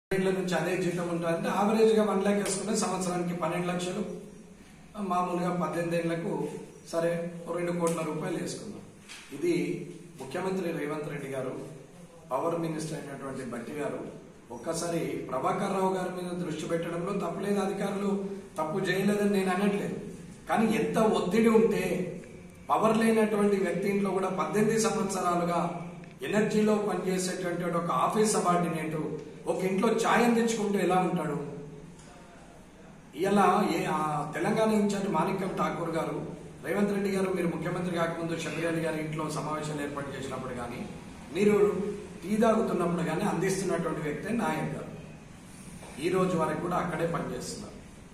ఏళ్ల నుంచి అదే జీతం ఉంటుందంటే ఆవరేజ్ గా వన్ ల్యాక్ వేసుకుంటే సంవత్సరానికి పన్నెండు లక్షలు మామూలుగా పద్దెనిమిది ఏళ్లకు సరే ఓ రెండు కోట్ల రూపాయలు వేసుకుందాం ఇది ముఖ్యమంత్రి రేవంత్ రెడ్డి గారు పవర్ మినిస్టర్ అయినటువంటి బట్టి గారు ఒక్కసారి ప్రభాకర్ రావు గారి మీద దృష్టి పెట్టడంలో తప్పులేదు అధికారులు తప్పు చేయలేదని నేను అనట్లేదు కానీ ఎంత ఒత్తిడి ఉంటే పవర్ లేనటువంటి వ్యక్తి ఇంట్లో కూడా పద్దెనిమిది సంవత్సరాలుగా ఎనర్జీలో పనిచేసేటువంటి ఒక ఆఫీస్ సబార్డినేట్ ఒక ఇంట్లో ఛాయం తెచ్చుకుంటూ ఎలా ఉంటాడు ఇలా ఏ ఆ తెలంగాణ ఇన్ఛార్జ్ మాణిక్యం ఠాకూర్ గారు రేవంత్ రెడ్డి గారు మీరు ముఖ్యమంత్రి కాకముందు షబీర్ అలీ గారి ఇంట్లో సమావేశాలు ఏర్పాటు చేసినప్పుడు కానీ మీరు టీ తాగుతున్నప్పుడు కానీ అందిస్తున్నటువంటి వ్యక్తి నాయక్ గారు ఈ రోజు వరకు కూడా అక్కడే పనిచేస్తున్నారు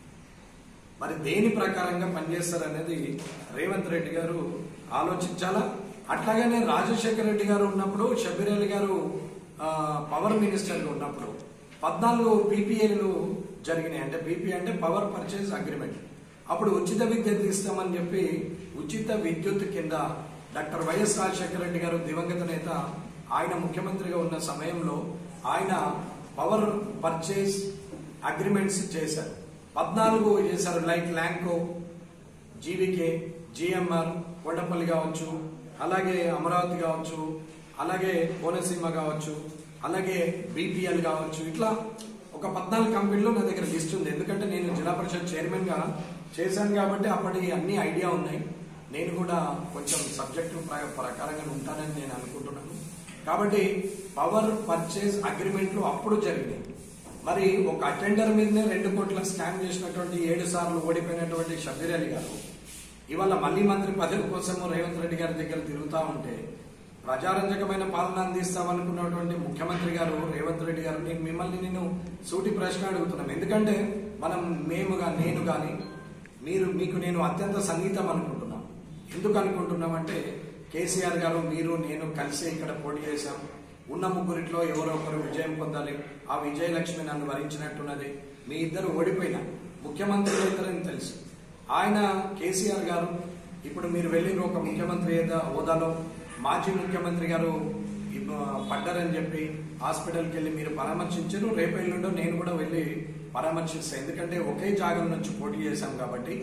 మరి దేని ప్రకారంగా పనిచేస్తారు అనేది రేవంత్ రెడ్డి గారు ఆలోచించాలా అట్లాగనే రాజశేఖర రెడ్డి గారు ఉన్నప్పుడు షబీర్ అలీ గారు ఆ, పవర్ మినిస్టర్ గా ఉన్నప్పుడు పద్నాలుగు పీపీఏలు జరిగినాయి అంటే పీపీ అంటే పవర్ పర్చేజ్ అగ్రిమెంట్ అప్పుడు ఉచిత విద్యుత్ ఇస్తామని చెప్పి ఉచిత విద్యుత్ కింద డాక్టర్ వైఎస్ రాజశేఖర రెడ్డి గారు దివంగత నేత ఆయన ముఖ్యమంత్రిగా ఉన్న సమయంలో ఆయన పవర్ పర్చేజ్ అగ్రిమెంట్స్ చేశారు పద్నాలుగు చేశారు లైక్ ల్యాంకో జీవికే జిఎంఆర్ కొండపల్లి కావచ్చు అలాగే అమరావతి కావచ్చు అలాగే కోనసీమ కావచ్చు అలాగే బీపీఎల్ కావచ్చు ఇట్లా ఒక పద్నాలుగు కంపెనీలో నా దగ్గర లిస్ట్ ఉంది ఎందుకంటే నేను జిల్లా పరిషత్ చైర్మన్ గా చేశాను కాబట్టి అప్పటి అన్ని ఐడియా ఉన్నాయి నేను కూడా కొంచెం సబ్జెక్టు ప్ర- ప్రకారంగా ఉంటానని నేను అనుకుంటున్నాను కాబట్టి పవర్ పర్చేజ్ అగ్రిమెంట్లు అప్పుడు జరిగినాయి మరి ఒక అటెండర్ మీదనే రెండు కోట్ల స్కామ్ చేసినటువంటి ఏడు సార్లు ఓడిపోయినటువంటి షబీర్ అలీ గారు ఇవాళ మళ్ళీ మంత్రి పదవి కోసం రేవంత్ రెడ్డి గారి దగ్గర తిరుగుతా ఉంటే ప్రజారంజకమైన పాలన అందిస్తామనుకున్నటువంటి ముఖ్యమంత్రి గారు రేవంత్ రెడ్డి గారు నేను మిమ్మల్ని నేను సూటి ప్రశ్న అడుగుతున్నాం ఎందుకంటే మనం మేముగా నేను గాని మీరు మీకు నేను అత్యంత సంగీతం అనుకుంటున్నాం ఎందుకు అనుకుంటున్నామంటే కేసీఆర్ గారు మీరు నేను కలిసి ఇక్కడ పోటీ చేశాం ఉన్న ముగ్గురిట్లో ఎవరో ఒకరు విజయం పొందాలి ఆ విజయలక్ష్మి నన్ను వరించినట్టున్నది మీ ఇద్దరు ఓడిపోయినా ముఖ్యమంత్రి ఇద్దరని తెలుసు ఆయన కేసీఆర్ గారు ఇప్పుడు మీరు వెళ్ళి ఒక ముఖ్యమంత్రి ఏద- హోదాలో మాజీ ముఖ్యమంత్రి గారు ఇబ్బ- పడ్డారని చెప్పి హాస్పిటల్కి వెళ్ళి మీరు పరామర్శించారు రేపు ఎల్లుండో నేను కూడా వెళ్ళి పరామర్శిస్తాను ఎందుకంటే ఒకే జాగం నుంచి పోటీ చేశాం కాబట్టి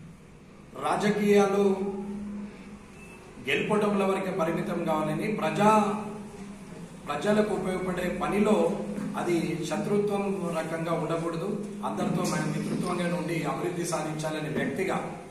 రాజకీయాలు గెలుపటముల వరకే పరిమితం కావాలని ప్రజా ప్రజలకు ఉపయోగపడే పనిలో అది శత్రుత్వం రకంగా ఉండకూడదు అందరితో మనం మిత్రుత్వంగా నుండి అభివృద్ధి సాధించాలనే వ్యక్తిగా